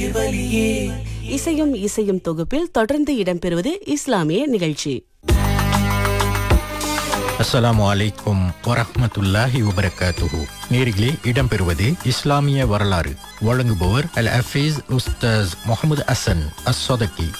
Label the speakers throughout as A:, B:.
A: இசையும் இசையும் தொகுப்பில் தொடர்ந்து இடம்பெறுவது இஸ்லாமிய நிகழ்ச்சி
B: அஸ்ஸலாமு அலைக்கும் வரஹ்மத்துல்லாஹி வபரகாத்துஹு நேரிலே இடம்பெறுவது இஸ்லாமிய வரலாறு வழங்குபவர் அல் ஹஃபீஸ் உஸ்தாஸ் முகமது அசன் அஸ் சொதக்கி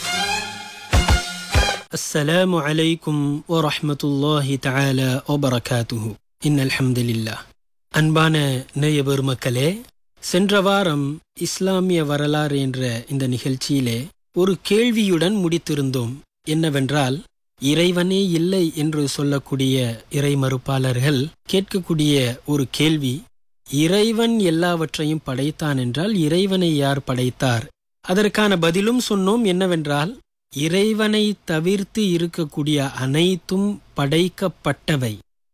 C: السلام عليكم ورحمة الله تعالى وبركاته إن الحمد لله அன்பான நேய பெருமக்களே சென்ற வாரம் இஸ்லாமிய வரலாறு என்ற இந்த நிகழ்ச்சியிலே ஒரு கேள்வியுடன் முடித்திருந்தோம் என்னவென்றால் இறைவனே இல்லை என்று சொல்லக்கூடிய இறை மறுப்பாளர்கள் கேட்கக்கூடிய ஒரு கேள்வி இறைவன் எல்லாவற்றையும் படைத்தான் என்றால் இறைவனை யார் படைத்தார் அதற்கான பதிலும் சொன்னோம் என்னவென்றால் இறைவனை தவிர்த்து இருக்கக்கூடிய அனைத்தும் படைக்கப்பட்டவை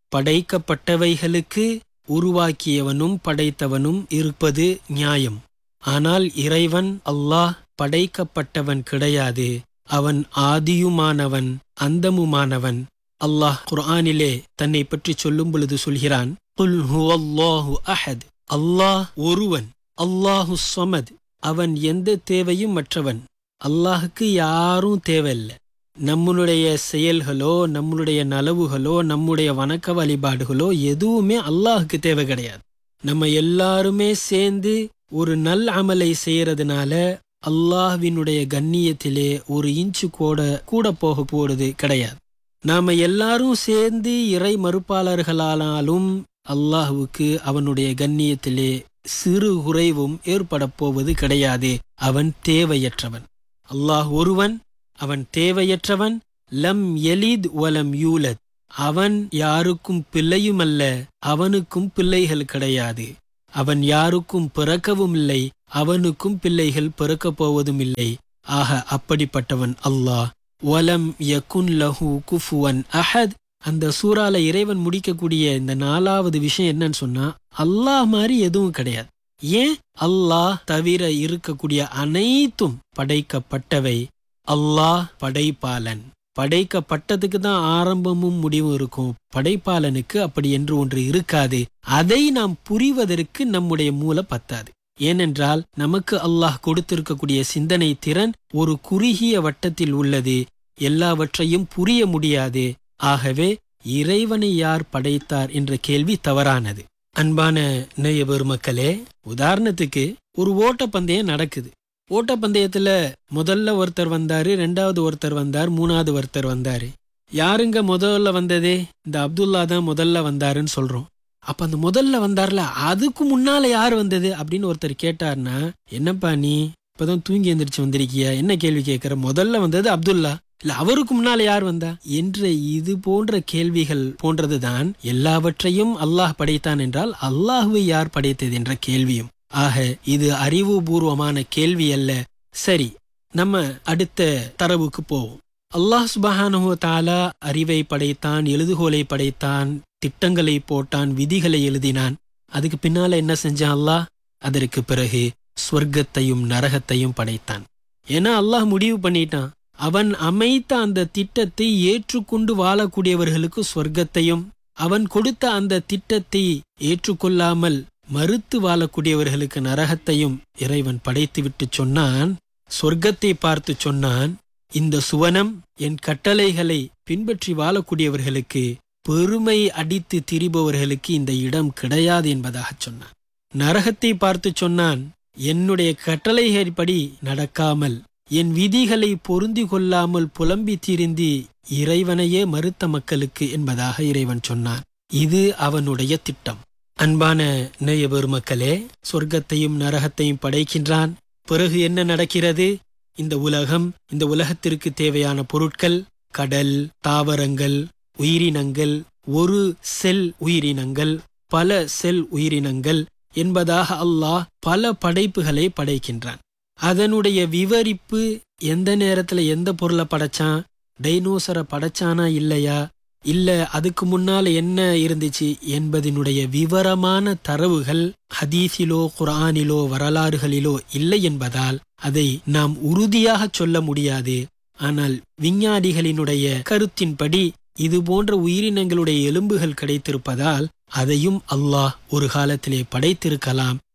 C: படைக்கப்பட்டவைகளுக்கு உருவாக்கியவனும் படைத்தவனும் இருப்பது நியாயம் ஆனால் இறைவன் அல்லாஹ் படைக்கப்பட்டவன் கிடையாது அவன் ஆதியுமானவன் அந்தமுமானவன் அல்லாஹ் குர்ஆனிலே தன்னை பற்றி சொல்லும் பொழுது சொல்கிறான் "குல் ஹுவல்லாஹு அஹத் அல்லாஹ் ஒருவன் அல்லாஹு சொமத் அவன் எந்த தேவையும் மற்றவன் அல்லாஹுக்கு யாரும் தேவையில்லை நம்மளுடைய செயல்களோ நம்மளுடைய நலவுகளோ நம்முடைய வணக்க வழிபாடுகளோ எதுவுமே அல்லாஹுக்கு தேவை கிடையாது நம்ம எல்லாருமே சேர்ந்து ஒரு நல் அமலை செய்யறதுனால அல்லாஹ்வினுடைய கண்ணியத்திலே ஒரு இன்ச்சு கூட கூட போக போறது கிடையாது நாம எல்லாரும் சேர்ந்து இறை மறுப்பாளர்களானாலும் அல்லாஹுவுக்கு அவனுடைய கண்ணியத்திலே சிறு குறைவும் ஏற்பட போவது கிடையாது அவன் தேவையற்றவன் அல்லாஹ் ஒருவன் அவன் தேவையற்றவன் லம் எலித் வலம் யூலத் அவன் யாருக்கும் பிள்ளையுமல்ல அவனுக்கும் பிள்ளைகள் கிடையாது அவன் யாருக்கும் பிறக்கவும் இல்லை அவனுக்கும் பிள்ளைகள் பிறக்கப் போவதும் இல்லை ஆக அப்படிப்பட்டவன் அல்லாஹ் வலம் யகுன் லஹு குஃபுவன் அஹத் அந்த சூறால இறைவன் முடிக்கக்கூடிய இந்த நாலாவது விஷயம் என்னன்னு சொன்னா அல்லாஹ் மாதிரி எதுவும் கிடையாது ஏன் அல்லாஹ் தவிர இருக்கக்கூடிய அனைத்தும் படைக்கப்பட்டவை அல்லாஹ் படைப்பாளன் படைக்கப்பட்டதுக்கு தான் ஆரம்பமும் முடிவும் இருக்கும் படைப்பாளனுக்கு அப்படி என்று ஒன்று இருக்காது அதை நாம் புரிவதற்கு நம்முடைய மூல பத்தாது ஏனென்றால் நமக்கு அல்லாஹ் கொடுத்திருக்கக்கூடிய சிந்தனை திறன் ஒரு குறுகிய வட்டத்தில் உள்ளது எல்லாவற்றையும் புரிய முடியாது ஆகவே இறைவனை யார் படைத்தார் என்ற கேள்வி தவறானது அன்பான நேய பெருமக்களே உதாரணத்துக்கு ஒரு ஓட்டப்பந்தயம் நடக்குது ஓட்டப்பந்தயத்துல முதல்ல ஒருத்தர் வந்தாரு ரெண்டாவது ஒருத்தர் வந்தார் மூணாவது ஒருத்தர் வந்தாரு யாருங்க முதல்ல வந்ததே இந்த அப்துல்லா தான் முதல்ல வந்தாருன்னு சொல்றோம் அப்ப அந்த முதல்ல வந்தார்ல அதுக்கு முன்னால யார் வந்தது அப்படின்னு ஒருத்தர் கேட்டார்னா என்னப்பா நீ இப்பதான் தூங்கி எந்திரிச்சு வந்திருக்கியா என்ன கேள்வி கேட்கிற முதல்ல வந்தது அப்துல்லா இல்ல அவருக்கு முன்னால யார் வந்தா என்ற இது போன்ற கேள்விகள் போன்றதுதான் எல்லாவற்றையும் அல்லாஹ் படைத்தான் என்றால் அல்லாஹுவை யார் படைத்தது என்ற கேள்வியும் ஆக இது அறிவுபூர்வமான கேள்வி அல்ல சரி நம்ம அடுத்த தரவுக்கு போவோம் அல்லாஹ் சுபஹானுஹு தாலா அறிவை படைத்தான் எழுதுகோலை படைத்தான் திட்டங்களை போட்டான் விதிகளை எழுதினான் அதுக்கு பின்னால என்ன செஞ்சான் அல்லாஹ் அதற்கு பிறகு ஸ்வர்க்கத்தையும் நரகத்தையும் படைத்தான் ஏன்னா அல்லாஹ் முடிவு பண்ணிட்டான் அவன் அமைத்த அந்த திட்டத்தை ஏற்றுக்கொண்டு வாழக்கூடியவர்களுக்கு சொர்க்கத்தையும் அவன் கொடுத்த அந்த திட்டத்தை ஏற்றுக்கொள்ளாமல் மறுத்து வாழக்கூடியவர்களுக்கு நரகத்தையும் இறைவன் படைத்துவிட்டு சொன்னான் சொர்க்கத்தை பார்த்து சொன்னான் இந்த சுவனம் என் கட்டளைகளை பின்பற்றி வாழக்கூடியவர்களுக்கு பெருமை அடித்து திரிபவர்களுக்கு இந்த இடம் கிடையாது என்பதாக சொன்னான் நரகத்தை பார்த்து சொன்னான் என்னுடைய கட்டளைகளின்படி நடக்காமல் என் விதிகளை பொருந்தி கொள்ளாமல் புலம்பி திரிந்து இறைவனையே மறுத்த மக்களுக்கு என்பதாக இறைவன் சொன்னான் இது அவனுடைய திட்டம் அன்பான நேய பெருமக்களே சொர்க்கத்தையும் நரகத்தையும் படைக்கின்றான் பிறகு என்ன நடக்கிறது இந்த உலகம் இந்த உலகத்திற்கு தேவையான பொருட்கள் கடல் தாவரங்கள் உயிரினங்கள் ஒரு செல் உயிரினங்கள் பல செல் உயிரினங்கள் என்பதாக அல்லாஹ் பல படைப்புகளை படைக்கின்றான் அதனுடைய விவரிப்பு எந்த நேரத்துல எந்த பொருளை படைச்சான் டைனோசரை படைச்சானா இல்லையா இல்ல அதுக்கு முன்னால என்ன இருந்துச்சு என்பதனுடைய விவரமான தரவுகள் ஹதீஸிலோ குர்ஆனிலோ வரலாறுகளிலோ இல்லை என்பதால் அதை நாம் உறுதியாக சொல்ல முடியாது ஆனால் விஞ்ஞானிகளினுடைய கருத்தின்படி இது போன்ற உயிரினங்களுடைய எலும்புகள் கிடைத்திருப்பதால் அதையும் அல்லாஹ் ஒரு காலத்திலே படைத்திருக்கலாம்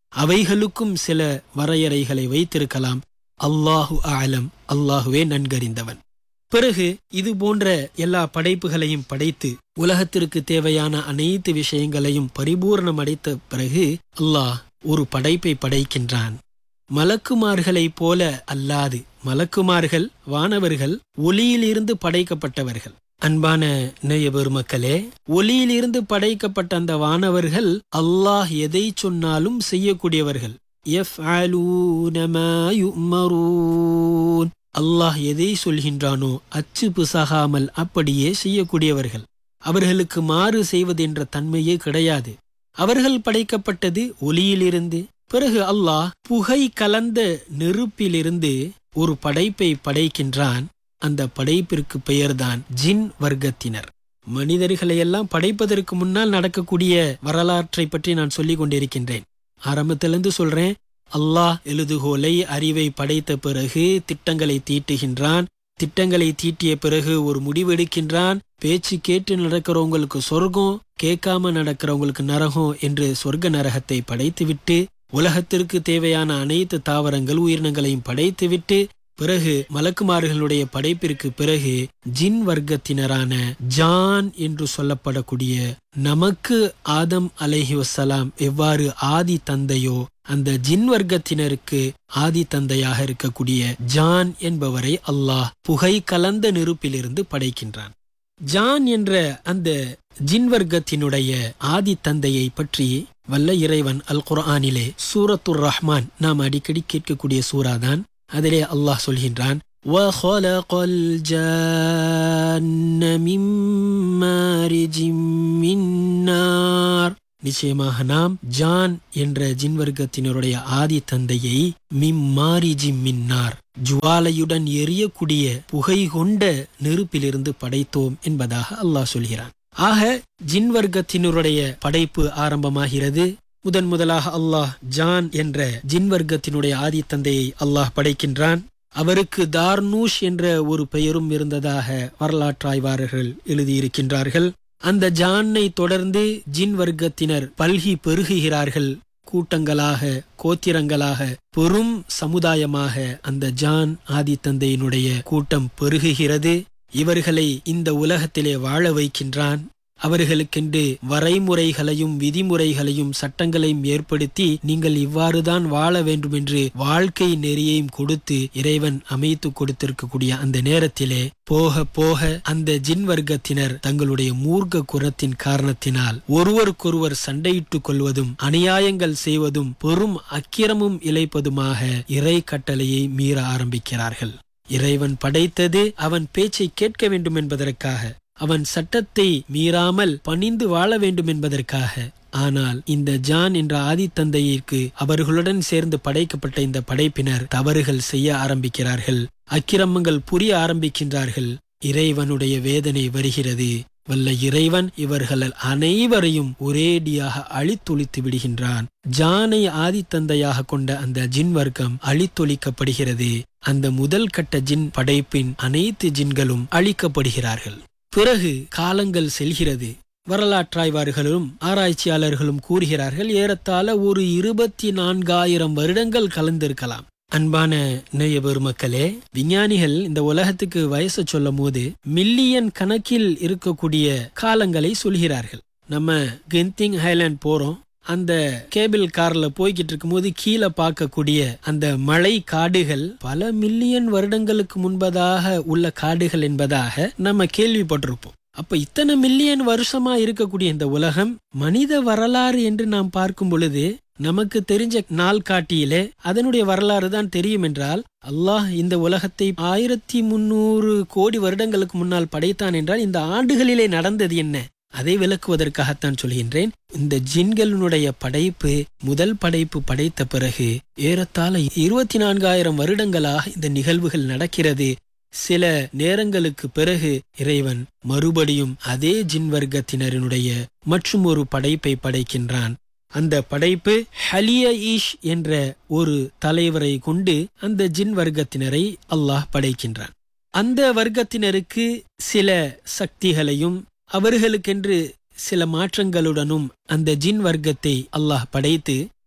C: அவைகளுக்கும் சில வரையறைகளை வைத்திருக்கலாம் அல்லாஹு ஆலம் அல்லாஹுவே நன்கறிந்தவன் பிறகு இது போன்ற எல்லா படைப்புகளையும் படைத்து உலகத்திற்கு தேவையான அனைத்து விஷயங்களையும் பரிபூர்ணமடைத்த பிறகு அல்லாஹ் ஒரு படைப்பை படைக்கின்றான் மலக்குமார்களைப் போல அல்லாது மலக்குமார்கள் வானவர்கள் ஒளியிலிருந்து படைக்கப்பட்டவர்கள் அன்பான நேய பெருமக்களே ஒளியிலிருந்து படைக்கப்பட்ட அந்த வானவர்கள் அல்லாஹ் எதை சொன்னாலும் செய்யக்கூடியவர்கள் அல்லாஹ் எதை சொல்கின்றானோ அச்சு பிசகாமல் அப்படியே செய்யக்கூடியவர்கள் அவர்களுக்கு மாறு செய்வது என்ற தன்மையே கிடையாது அவர்கள் படைக்கப்பட்டது ஒளியிலிருந்து பிறகு அல்லாஹ் புகை கலந்த நெருப்பிலிருந்து ஒரு படைப்பை படைக்கின்றான் அந்த படைப்பிற்கு பெயர்தான் ஜின் வர்க்கத்தினர் மனிதர்களை எல்லாம் படைப்பதற்கு முன்னால் நடக்கக்கூடிய வரலாற்றை பற்றி நான் சொல்லிக் கொண்டிருக்கின்றேன் ஆரம்பத்திலிருந்து சொல்றேன் அல்லாஹ் எழுதுகோலை அறிவை படைத்த பிறகு திட்டங்களை தீட்டுகின்றான் திட்டங்களை தீட்டிய பிறகு ஒரு முடிவெடுக்கின்றான் பேச்சு கேட்டு நடக்கிறவங்களுக்கு சொர்க்கம் கேட்காம நடக்கிறவங்களுக்கு நரகம் என்று சொர்க்க நரகத்தை படைத்துவிட்டு உலகத்திற்கு தேவையான அனைத்து தாவரங்கள் உயிரினங்களையும் படைத்துவிட்டு பிறகு மலக்குமார்களுடைய படைப்பிற்கு பிறகு ஜின் வர்க்கத்தினரான ஜான் என்று சொல்லப்படக்கூடிய நமக்கு ஆதம் அலைஹி வசலாம் எவ்வாறு ஆதி தந்தையோ அந்த ஜின் வர்க்கத்தினருக்கு ஆதி தந்தையாக இருக்கக்கூடிய ஜான் என்பவரை அல்லாஹ் புகை கலந்த நெருப்பிலிருந்து படைக்கின்றான் ஜான் என்ற அந்த ஜின் வர்க்கத்தினுடைய ஆதி தந்தையை பற்றி வல்ல இறைவன் அல் குர்ஆனிலே சூரத்துர் ரஹ்மான் நாம் அடிக்கடி கேட்கக்கூடிய சூறாதான் அதிலே அல்லாஹ் சொல்கின்றான் وَخَلَقَ الْجَانَّ مِن مَّارِجٍ مِّن نَّارٍ நிச்சயமாக நாம் ஜான் என்ற ஜின் வர்க்கத்தினருடைய ஆதி தந்தையை மிம்மாரிஜி மின்னார் ஜுவாலையுடன் எரியக்கூடிய புகை கொண்ட நெருப்பிலிருந்து படைத்தோம் என்பதாக அல்லாஹ் சொல்கிறான் ஆக ஜின் வர்க்கத்தினருடைய படைப்பு ஆரம்பமாகிறது முதன் முதலாக அல்லாஹ் ஜான் என்ற ஜின் வர்க்கத்தினுடைய ஆதி தந்தையை அல்லாஹ் படைக்கின்றான் அவருக்கு தார்னூஷ் என்ற ஒரு பெயரும் இருந்ததாக வரலாற்றாய்வாளர்கள் எழுதியிருக்கின்றார்கள் அந்த ஜானை தொடர்ந்து ஜின் வர்க்கத்தினர் பல்கி பெருகுகிறார்கள் கூட்டங்களாக கோத்திரங்களாக பெரும் சமுதாயமாக அந்த ஜான் ஆதி தந்தையினுடைய கூட்டம் பெருகுகிறது இவர்களை இந்த உலகத்திலே வாழ வைக்கின்றான் அவர்களுக்கென்று வரைமுறைகளையும் விதிமுறைகளையும் சட்டங்களையும் ஏற்படுத்தி நீங்கள் இவ்வாறுதான் வாழ வேண்டும் என்று வாழ்க்கை நெறியையும் கொடுத்து இறைவன் அமைத்து கொடுத்திருக்கக்கூடிய அந்த நேரத்திலே போக போக அந்த ஜின் வர்க்கத்தினர் தங்களுடைய மூர்க்க குரத்தின் காரணத்தினால் ஒருவருக்கொருவர் சண்டையிட்டுக் கொள்வதும் அநியாயங்கள் செய்வதும் பெரும் அக்கிரமும் இழைப்பதுமாக இறை கட்டளையை மீற ஆரம்பிக்கிறார்கள் இறைவன் படைத்தது அவன் பேச்சை கேட்க வேண்டும் என்பதற்காக அவன் சட்டத்தை மீறாமல் பணிந்து வாழ வேண்டும் என்பதற்காக ஆனால் இந்த ஜான் என்ற ஆதித்தந்தையிற்கு அவர்களுடன் சேர்ந்து படைக்கப்பட்ட இந்த படைப்பினர் தவறுகள் செய்ய ஆரம்பிக்கிறார்கள் அக்கிரமங்கள் புரிய ஆரம்பிக்கின்றார்கள் இறைவனுடைய வேதனை வருகிறது வல்ல இறைவன் இவர்கள் அனைவரையும் ஒரேடியாக அழித்தொழித்து விடுகின்றான் ஜானை ஆதித்தந்தையாக கொண்ட அந்த ஜின் வர்க்கம் அழித்தொழிக்கப்படுகிறது அந்த முதல் கட்ட ஜின் படைப்பின் அனைத்து ஜின்களும் அழிக்கப்படுகிறார்கள் பிறகு காலங்கள் செல்கிறது வரலாற்றாய்வார்களும் ஆராய்ச்சியாளர்களும் கூறுகிறார்கள் ஏறத்தாழ ஒரு இருபத்தி நான்காயிரம் வருடங்கள் கலந்திருக்கலாம் அன்பான நேய பெருமக்களே விஞ்ஞானிகள் இந்த உலகத்துக்கு வயசு சொல்லும் போது மில்லியன் கணக்கில் இருக்கக்கூடிய காலங்களை சொல்கிறார்கள் நம்ம கென்திங் ஹைலாண்ட் போறோம் அந்த கேபிள் கார்ல போய்கிட்டு இருக்கும்போது கீழே பார்க்கக்கூடிய அந்த மலை காடுகள் பல மில்லியன் வருடங்களுக்கு முன்பதாக உள்ள காடுகள் என்பதாக நம்ம கேள்விப்பட்டிருப்போம் அப்ப இத்தனை மில்லியன் வருஷமா இருக்கக்கூடிய இந்த உலகம் மனித வரலாறு என்று நாம் பார்க்கும் பொழுது நமக்கு தெரிஞ்ச நாள் காட்டியிலே அதனுடைய வரலாறு தான் தெரியும் என்றால் அல்லாஹ் இந்த உலகத்தை ஆயிரத்தி முன்னூறு கோடி வருடங்களுக்கு முன்னால் படைத்தான் என்றால் இந்த ஆண்டுகளிலே நடந்தது என்ன அதை விளக்குவதற்காகத்தான் சொல்கின்றேன் இந்த ஜின்களினுடைய படைப்பு முதல் படைப்பு படைத்த பிறகு ஏறத்தாழ இருபத்தி நான்காயிரம் வருடங்களாக இந்த நிகழ்வுகள் நடக்கிறது சில நேரங்களுக்கு பிறகு இறைவன் மறுபடியும் அதே ஜின் வர்க்கத்தினரினுடைய மற்றும் ஒரு படைப்பை படைக்கின்றான் அந்த படைப்பு ஹலிய ஈஷ் என்ற ஒரு தலைவரை கொண்டு அந்த ஜின் வர்க்கத்தினரை அல்லாஹ் படைக்கின்றான் அந்த வர்க்கத்தினருக்கு சில சக்திகளையும் அவர்களுக்கென்று சில மாற்றங்களுடனும் அந்த ஜின் வர்க்கத்தை அல்லாஹ் படைத்து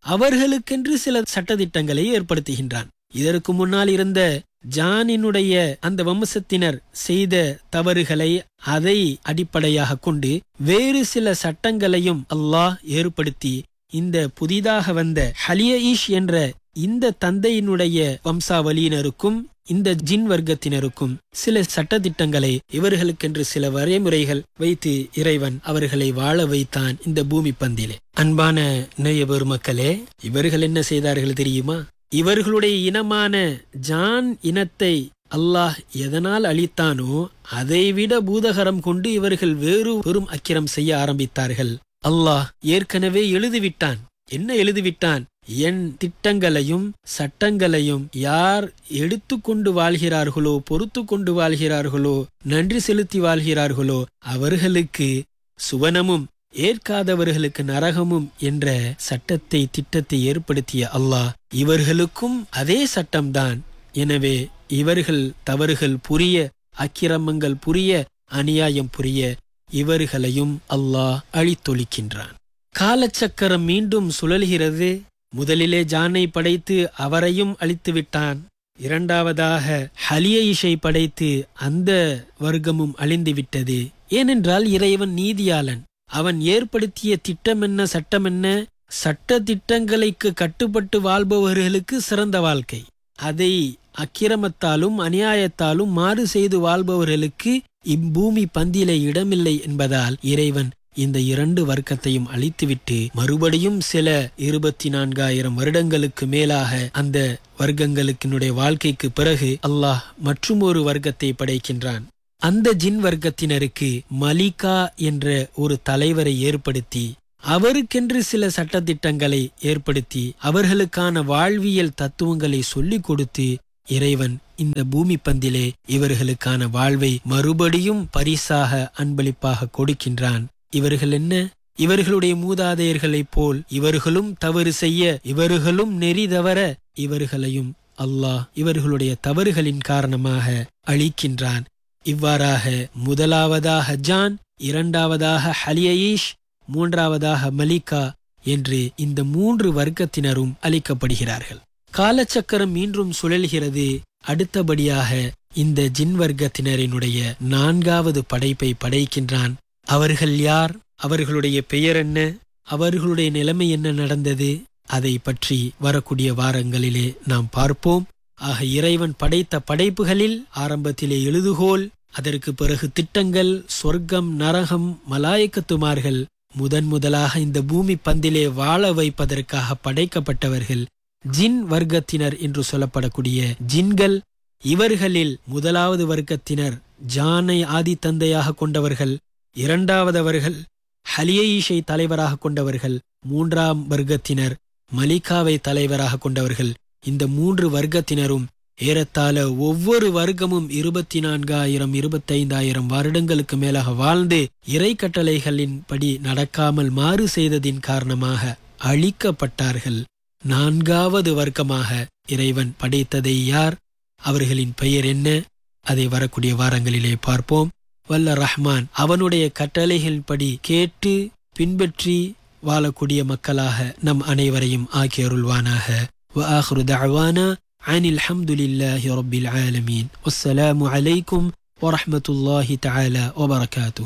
C: அவர்களுக்கென்று சில சட்டதிட்டங்களை ஏற்படுத்துகின்றான் இதற்கு முன்னால் இருந்த ஜானினுடைய அந்த வம்சத்தினர் செய்த தவறுகளை அதை அடிப்படையாக கொண்டு வேறு சில சட்டங்களையும் அல்லாஹ் ஏற்படுத்தி இந்த புதிதாக வந்த ஹலியஈஷ் என்ற இந்த தந்தையினுடைய வம்சாவளியினருக்கும் இந்த ஜின் வர்க்கத்தினருக்கும் சில சட்டதிட்டங்களை இவர்களுக்கென்று சில வரைமுறைகள் வைத்து இறைவன் அவர்களை வாழ வைத்தான் இந்த பூமி பந்திலே அன்பான நேய பெருமக்களே இவர்கள் என்ன செய்தார்கள் தெரியுமா இவர்களுடைய இனமான ஜான் இனத்தை அல்லாஹ் எதனால் அளித்தானோ அதைவிட பூதகரம் கொண்டு இவர்கள் வேறு பெரும் அக்கிரம் செய்ய ஆரம்பித்தார்கள் அல்லாஹ் ஏற்கனவே எழுதிவிட்டான் என்ன எழுதிவிட்டான் என் திட்டங்களையும் சட்டங்களையும் யார் எடுத்துக்கொண்டு வாழ்கிறார்களோ பொறுத்து கொண்டு வாழ்கிறார்களோ நன்றி செலுத்தி வாழ்கிறார்களோ அவர்களுக்கு சுவனமும் ஏற்காதவர்களுக்கு நரகமும் என்ற சட்டத்தை திட்டத்தை ஏற்படுத்திய அல்லாஹ் இவர்களுக்கும் அதே சட்டம்தான் எனவே இவர்கள் தவறுகள் புரிய அக்கிரமங்கள் புரிய அநியாயம் புரிய இவர்களையும் அல்லாஹ் அழித்தொழிக்கின்றான் காலச்சக்கரம் மீண்டும் சுழல்கிறது முதலிலே ஜானை படைத்து அவரையும் அழித்து விட்டான் இரண்டாவதாக ஹலியைஷை படைத்து அந்த வர்க்கமும் அழிந்து விட்டது ஏனென்றால் இறைவன் நீதியாளன் அவன் ஏற்படுத்திய திட்டம் என்ன சட்டம் என்ன சட்ட திட்டங்களுக்கு கட்டுப்பட்டு வாழ்பவர்களுக்கு சிறந்த வாழ்க்கை அதை அக்கிரமத்தாலும் அநியாயத்தாலும் மாறு செய்து வாழ்பவர்களுக்கு இப்பூமி பந்தியில இடமில்லை என்பதால் இறைவன் இந்த இரண்டு வர்க்கத்தையும் அழித்துவிட்டு மறுபடியும் சில இருபத்தி நான்காயிரம் வருடங்களுக்கு மேலாக அந்த வர்க்கங்களுக்கினுடைய வாழ்க்கைக்கு பிறகு அல்லாஹ் மற்றும் ஒரு வர்க்கத்தை படைக்கின்றான் அந்த ஜின் வர்க்கத்தினருக்கு மலிகா என்ற ஒரு தலைவரை ஏற்படுத்தி அவருக்கென்று சில சட்டத்திட்டங்களை ஏற்படுத்தி அவர்களுக்கான வாழ்வியல் தத்துவங்களை சொல்லிக் கொடுத்து இறைவன் இந்த பூமி பந்திலே இவர்களுக்கான வாழ்வை மறுபடியும் பரிசாக அன்பளிப்பாக கொடுக்கின்றான் இவர்கள் என்ன இவர்களுடைய மூதாதையர்களைப் போல் இவர்களும் தவறு செய்ய இவர்களும் நெறி தவற இவர்களையும் அல்லாஹ் இவர்களுடைய தவறுகளின் காரணமாக அழிக்கின்றான் இவ்வாறாக முதலாவதாக ஜான் இரண்டாவதாக ஹலியீஷ் மூன்றாவதாக மலிகா என்று இந்த மூன்று வர்க்கத்தினரும் அளிக்கப்படுகிறார்கள் காலச்சக்கரம் மீண்டும் சுழல்கிறது அடுத்தபடியாக இந்த ஜின் வர்க்கத்தினரினுடைய நான்காவது படைப்பை படைக்கின்றான் அவர்கள் யார் அவர்களுடைய பெயர் என்ன அவர்களுடைய நிலைமை என்ன நடந்தது அதை பற்றி வரக்கூடிய வாரங்களிலே நாம் பார்ப்போம் ஆக இறைவன் படைத்த படைப்புகளில் ஆரம்பத்திலே எழுதுகோல் அதற்கு பிறகு திட்டங்கள் சொர்க்கம் நரகம் மலாயக்கத்துமார்கள் முதன் முதலாக இந்த பூமி பந்திலே வாழ வைப்பதற்காக படைக்கப்பட்டவர்கள் ஜின் வர்க்கத்தினர் என்று சொல்லப்படக்கூடிய ஜின்கள் இவர்களில் முதலாவது வர்க்கத்தினர் ஜானை ஆதி தந்தையாக கொண்டவர்கள் இரண்டாவதவர்கள் ஹலியீஷை தலைவராக கொண்டவர்கள் மூன்றாம் வர்க்கத்தினர் மலிகாவை தலைவராக கொண்டவர்கள் இந்த மூன்று வர்க்கத்தினரும் ஏறத்தாழ ஒவ்வொரு வர்க்கமும் இருபத்தி நான்காயிரம் இருபத்தைந்தாயிரம் வருடங்களுக்கு மேலாக வாழ்ந்து இறை கட்டளைகளின் படி நடக்காமல் மாறு செய்ததின் காரணமாக அழிக்கப்பட்டார்கள் நான்காவது வர்க்கமாக இறைவன் படைத்ததை யார் அவர்களின் பெயர் என்ன அதை வரக்கூடிய வாரங்களிலே பார்ப்போம் வல்ல ரஹ்மான் அவனுடைய கட்டளைகள் படி கேட்டு பின்பற்றி வாழக்கூடிய மக்களாக நம் அனைவரையும் ஆக்கியருள்வானாக وآخر دعوانا عن الحمد لله رب العالمين والسلام عليكم ورحمة الله تعالى وبركاته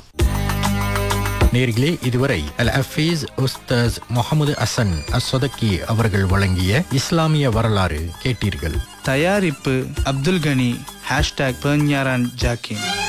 B: நேர்களே இதுவரை அல் அஃபீஸ் உஸ்தாஸ் முகமது அசன் அஸ்வதக்கி அவர்கள் வழங்கிய இஸ்லாமிய வரலாறு கேட்டீர்கள்
D: தயாரிப்பு அப்துல் கனி ஹேஷ்டாக் பேஞ்ஞாரான் ஜாக்கின்